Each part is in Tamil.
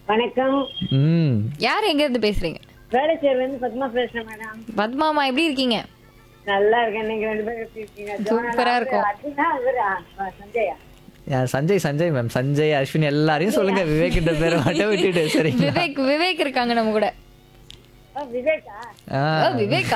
வணக்கம் ம் யார் எங்க இருந்து பேசுறீங்க வேலைச்சேரில இருந்து பத்மா பேசுறேன் மேடம் பத்மாமா எப்படி இருக்கீங்க நல்லா இருக்கேன் நீங்க ரெண்டு பேரும் எப்படி இருக்கீங்க சூப்பரா இருக்கும். அதுனா இவரா ஆ, சஞ்சயா யா, சஞ்சய் சஞ்சய் மேம் சஞ்சய் அஸ்வின் எல்லாரையும் சொல்லுங்க விவேக் கிட்ட பேரை மட்டும் விட்டுட்டு சரிங்களா விவேக் விவேக் இருக்காங்க நம்ம கூட ஆ, விவேகா ஆ. ஓ, விவேக்கா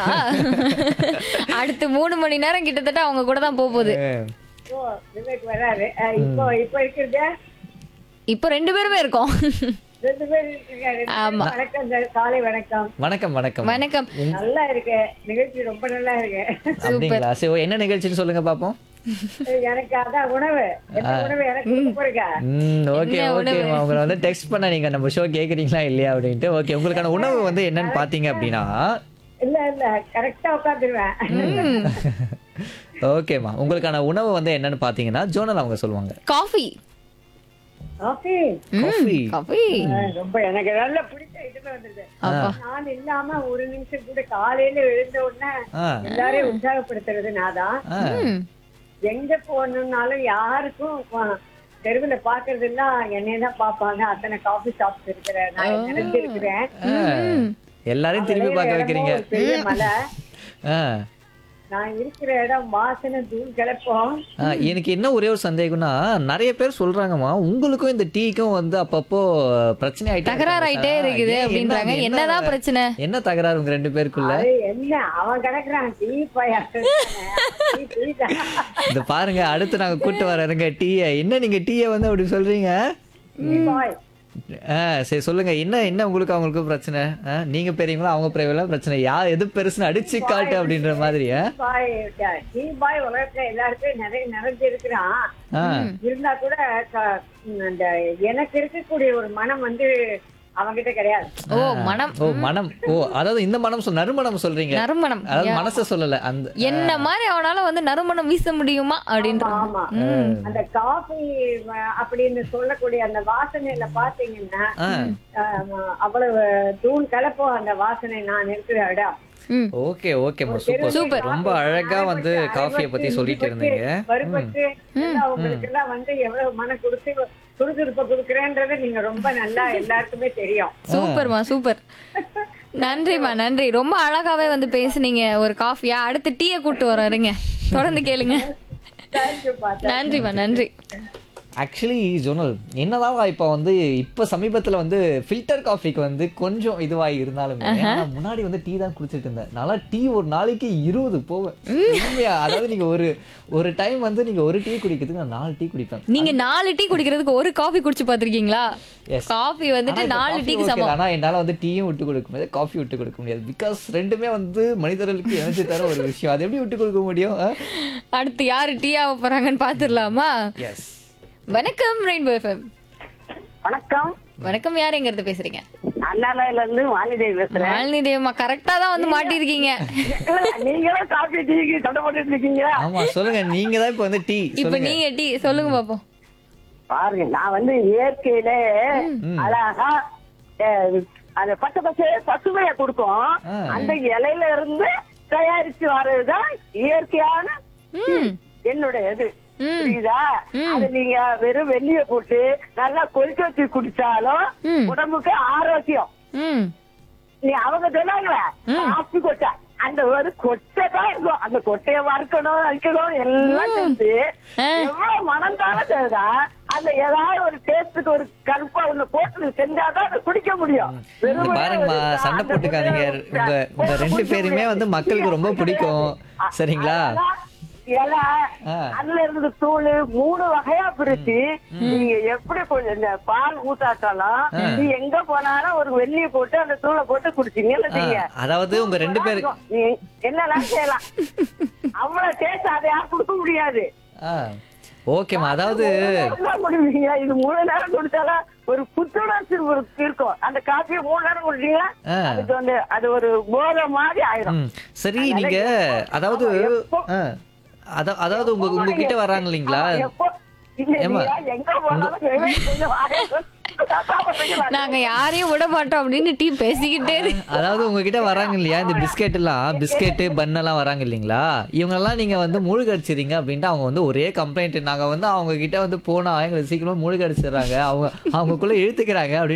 அடுத்து மூணு மணி நேரம் கிட்டத்தட்ட அவங்க கூட தான் போக போகுது ஓ விவேக் வராரு ஆ, இப்போ இப்போ இருக்கிறது இப்போ ரெண்டு பேருமே இருக்கோம் ரெண்டு பேரும் இருக்கீங்க ரெண்டு பேரும் ஆமா. வணக்கம் சார். காலை வணக்கம் வணக்கம் வணக்கம் வணக்கம் நல்லா இருக்கு நிகழ்ச்சி ரொம்ப நல்லா இருக்கு அப்படிங்களா சரி ஓ, என்ன நிகழ்ச்சின்னு சொல்லுங்க பாப்போம் எனக்கு அதான் உணவு என்ன உணவு எனக்கு கொடுக்க போறீங்க ம் ஓகே என்ன ஓகே உங்களை வந்து டெக்ஸ்ட் பண்ண நீங்க நம்ம ஷோ கேக்குறீங்களா இல்லையா அப்படின்ட்டு ஓகே உங்களுக்கான உணவு வந்து என்னன்னு பாத்தீங்க அப்படின்னா இல்ல இல்ல கரெக்டா உட்காந்துருவேன் ஓகேம்மா உங்களுக்கான உணவு வந்து என்னன்னு பாத்தீங்கன்னா ஜோனல் அவங்க சொல்லுவாங்க காஃபி காஃபி காஃபி காஃபி ரொம்ப எனக்கு நல்ல பிடிச்ச இதுல வந்தது அப்பா நான் இல்லாம ஒரு நிமிஷம் கூட காலையில எழுந்த உடனே ஆ எல்லாரையும் உற்சாகப்படுத்துறது நான் தான் ஆ ம். எங்க போகணும்னாலும் யாருக்கும் ப- தெருவுல பாக்குறது எல்லாம் என்னைய தான் பாப்பாங்க அத்தனை காஃபி ஷாப்ஸ் இருக்கிறேன் நான் நினைச்சிருக்கிறேன் ஆ. எல்லாரையும் திரும்பி பார்க்க வைக்கிறீங்க ஒரு பெரிய மலை ஆ நான் இருக்கிற இடம் வாசனை தூள் கிளப்போம் ஆ, எனக்கு என்ன ஒரே ஒரு சந்தேகம்னா நிறைய பேர் சொல்றாங்கம்மா உங்களுக்கும் இந்த டீக்கும் வந்து அப்பப்போ பிரச்சனை ஆயிட்டே தகராறு ஆயிட்டே இருக்காங்க. இருக்குது ஏன், அப்படின்றாங்க என்ன- என்னதான் பிரச்சனை என்ன தகராறு உங்க ரெண்டு பேருக்குள்ள அது என்ன அவன் கிடக்குறான் டீ பையா டீ டீ தான் இந்த பாருங்க அடுத்து நாங்க கூட்டு வரங்க டீயை என்ன நீங்க டீயை வந்து அப்படி சொல்றீங்க டீ பாய் ஆ சரி சொல்லுங்க என்ன என்ன உங்களுக்கு அவங்களுக்கு பிரச்சனை ஆ, நீங்க பெரியவங்களா அவங்க பெரியவங்களா பிரச்சனை யார் எது பெருசுன்னு அடிச்சு காட்டு அப்படின்ற மாதிரி ஆ? பாய் டீ பாய் உலகத்துல எல்லாருக்கும் நிறைய நிறைஞ்சு இருக்கிறான் ஆ இருந்தா கூட க- அந்த எனக்கு இருக்கக்கூடிய ஒரு மனம் வந்து அவன்கிட்ட கிடையாது ஓ மனம் ஓ மனம் ஓ அதாவது இந்த மனம் சொல் நறுமணம் சொல்றீங்க நறுமணம் அதாவது மனசை சொல்லல அந்த என்ன மாதிரி அவனால வந்து நறுமணம் வீச முடியுமா அப்படின்ற ஆமா அந்த காஃபி அப்படின்னு சொல்லக்கூடிய அந்த வாசனையில பாத்தீங்கன்னா ஆ ஆஹ், அவ்வளவு தூள் கலப்போம் அந்த வாசனை நான் இருக்கிற இடம் ம் ஓகே ஓகேம்மா சூப்பர் சூப்பர் ரொம்ப அழகா வந்து காஃபியை பத்தி சொல்லிட்டு இருந்தீங்க வறுபட்டு எல்லாம் உங்களுக்கு எல்லாம் வந்து எவ்வளவு மன கொடுத்து சுறுசுறுப்பை கொடுக்குறேன்றது நீங்க ரொம்ப நல்லா எல்லாருக்குமே தெரியும் சூப்பர்மா சூப்பர் நன்றிம்மா நன்றி ரொம்ப அழகாவே வந்து பேசுனீங்க ஒரு காஃபியா அடுத்து டீயை கூட்டு வரோம் இருங்க தொடர்ந்து கேளுங்க தேங்க்யூப்பா நன்றிம்மா நன்றி ஆக்சுவலி ஜோனல் என்னதான் இப்போ வந்து இப்போ சமீபத்தில் வந்து ஃபில்டர் காஃபிக்கு வந்து கொஞ்சம் இதுவாகி இருந்தாலும் முன்னாடி வந்து டீ தான் குடிச்சிட்டு இருந்தேன் நல்லா டீ ஒரு நாளைக்கு இருபது போவேன் உண்மையா அதாவது நீங்க ஒரு ஒரு டைம் வந்து நீங்க ஒரு டீ குடிக்கிறதுக்கு நான் நாலு டீ குடிப்பேன் நீங்க நாலு டீ குடிக்கிறதுக்கு ஒரு காஃபி குடிச்சு பாத்திருக்கீங்களா Yes. காஃபி வந்துட்டு ஆனா இப்ப நாலு coffee டீக்கு okay சமம் தான். ஆனா என்னால வந்து டீயும் விட்டு கொடுக்க முடியாது காஃபி விட்டு கொடுக்க முடியாது பிகாஸ் ரெண்டுமே வந்து மனிதர்களுக்கு எனர்ஜி தர ஒரு விஷயம் அதை எப்படி விட்டு கொடுக்க முடியும் அடுத்து யாரு டீ ஆக போறாங்கன்னு பாத்துடலாமா எஸ் வணக்கம் ரெயின்போ எஃப்எம் வணக்கம் வணக்கம் யார் எங்க இருந்து பேசுறீங்க அண்ணாலயில இருந்து வாணிதேவி பேசுறேன் மாலினி தேவமா கரெக்டா தான் வந்து மாட்டிருக்கீங்க இல்ல, நீங்களும் காபி டீக்கு சண்டை போட்டுட்டு இருக்கீங்க ஆமா சொல்லுங்க நீங்க தான் இப்போ வந்து டீ இப்ப சொல்லுங்க நீங்க டீ சொல்லுங்க பாப்போம் பாருங்க நான் வந்து இயற்கையில அழகா அஹ், அந்த பச்சை பச்சை பசுமையை கொடுக்கும் ஆ. அந்த இலையில இருந்து தயாரிச்சு வர்றதுதான் இயற்கையான ம் என்னுடைய இது ம். புரியுதா அது நீங்க வெறும் வெள்ளிய போட்டு நல்லா கொதிக்க வச்சு குடிச்சாலும் ம். உடம்புக்கு ஆரோக்கியம் ம் நீ அவங்க சொன்னாங்களே காப்பி கொட்டை அந்த ஒரு கொட்டை தான் இருக்கும் அந்த கொட்டையை வறுக்கணும் வைக்கணும் எல்லாம் செஞ்சு ஆ. எவ்வளவு மனம் தானே செய்தா அந்த ஏதாவது ஒரு டேஸ்டுக்கு ஒரு கருப்பா ஒண்ணு போட்டு செஞ்சாதான் அதை குடிக்க முடியும் இங்க வெறுமனே பாருங்கம்மா ஒரு சண்டை அந்த போட்டுக்காதீங்க கொட்டையை உங்க உங்க போட்டு ரெண்டு குடிக்க பேருமே முடியாது. வந்து மக்களுக்கு ரொம்ப பிடிக்கும் சரிங்களா அதெல்லாம் இலை ஆ. அதுல இருந்து தூள் மூணு வகையா பிரிச்சு நீங்க எப்படி கொஞ்சம் இந்த பால் ஊத்தாட்டாலும் நீ எங்க போனாலும் ஒரு வெள்ளிய போட்டு அந்த தூளை போட்டு குடிச்சீங்கன்னு ஆ, வச்சுங்க. அதாவது உங்க ரெண்டு பேரு நீ என்னெல்லாம் செய்யலாம் அவ்வளவு டேஸ்ட் அதை யாரும் கொடுக்க முடியாது ஓகேம்மா அதாவது மூணு நேரம் தான் குடிப்பீங்க இது மூணு நேரம் குடிச்சாலும் ஒரு புத்துணர்ச்சி ஒரு இருக்கும் அந்த காஃபியை மூணு நேரம் குடிச்சீங்கன்னா ஆ. அதுக்கு வந்து அது ஒரு போதை மாதிரி ஆயிரும் ம், சரி நீங்க அதாவது ஆ, அதா- அதாவது உங்க உங்ககிட்ட வராங்க இல்லைங்களா எப்போ இல்ல, ஏம்மா? நீங்க எங்க போனாலும் வெறும் கொஞ்சம் வாயை சாப்பிடுறீங்களா? நாங்க யாரையும் விட மாட்டோம் அப்படின்னு டீ பேசிக்கிட்டே இரு. அதாவது உங்ககிட்ட வராங்க இல்லையா இந்த பிஸ்கெட் எல்லாம் பிஸ்கெட்டு பன் எல்லாம் வராங்க இல்லைங்களா இவங்க எல்லாம் நீங்க வந்து மூழ்கடிச்சிருங்க அப்படின்ட்டு அவங்க வந்து ஒரே கம்ப்ளைண்ட் நாங்க வந்து அவங்க கிட்ட வந்து போனா எங்களுக்கு சீக்கிரமா மூழ்கடிச்சிடுறாங்க அவங்க அவங்களுக்குள்ள இழுத்துக்கிறாங்க அப்படின்னு